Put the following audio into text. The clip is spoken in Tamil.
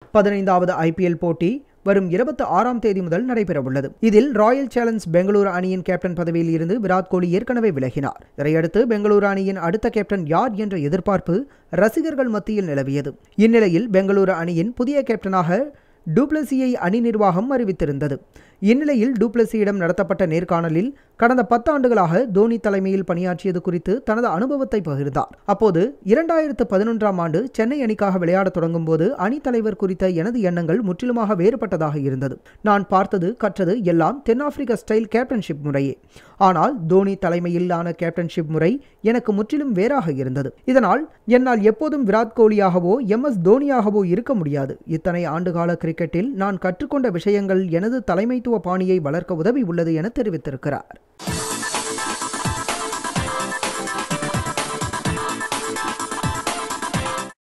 பதினைந்தாவது ஐபிஎல் போட்டி வரும் இருபத்தி ஆறாம் தேதி முதல் நடைபெறவுள்ளது இதில் ராயல் சேலஞ்ச் பெங்களூரு அணியின் கேப்டன் பதவியில் இருந்து விராட் கோலி ஏற்கனவே விலகினார் இதையடுத்து பெங்களூரு அணியின் அடுத்த கேப்டன் யார் என்ற எதிர்பார்ப்பு ரசிகர்கள் மத்தியில் நிலவியது இந்நிலையில் பெங்களூரு அணியின் புதிய கேப்டனாக டூப்ளசியை அணி நிர்வாகம் அறிவித்திருந்தது இந்நிலையில் டூப்ளசியிடம் நடத்தப்பட்ட நேர்காணலில் கடந்த பத்தாண்டுகளாக தோனி தலைமையில் பணியாற்றியது குறித்து தனது அனுபவத்தை பகிர்ந்தார் அப்போது இரண்டாயிரத்து பதினொன்றாம் ஆண்டு சென்னை அணிக்காக விளையாடத் தொடங்கும் போது அணித் தலைவர் குறித்த எனது எண்ணங்கள் முற்றிலுமாக வேறுபட்டதாக இருந்தது நான் பார்த்தது கற்றது எல்லாம் தென்னாப்பிரிக்க ஸ்டைல் கேப்டன்ஷிப் முறையே ஆனால் தோனி தலைமையிலான கேப்டன்ஷிப் முறை எனக்கு முற்றிலும் வேறாக இருந்தது இதனால் என்னால் எப்போதும் விராட் கோலியாகவோ எம் எஸ் தோனியாகவோ இருக்க முடியாது இத்தனை ஆண்டுகால கிரிக்கெட்டில் நான் கற்றுக்கொண்ட விஷயங்கள் எனது தலைமைத்துவ பாணியை வளர்க்க உதவி உள்ளது என தெரிவித்திருக்கிறார்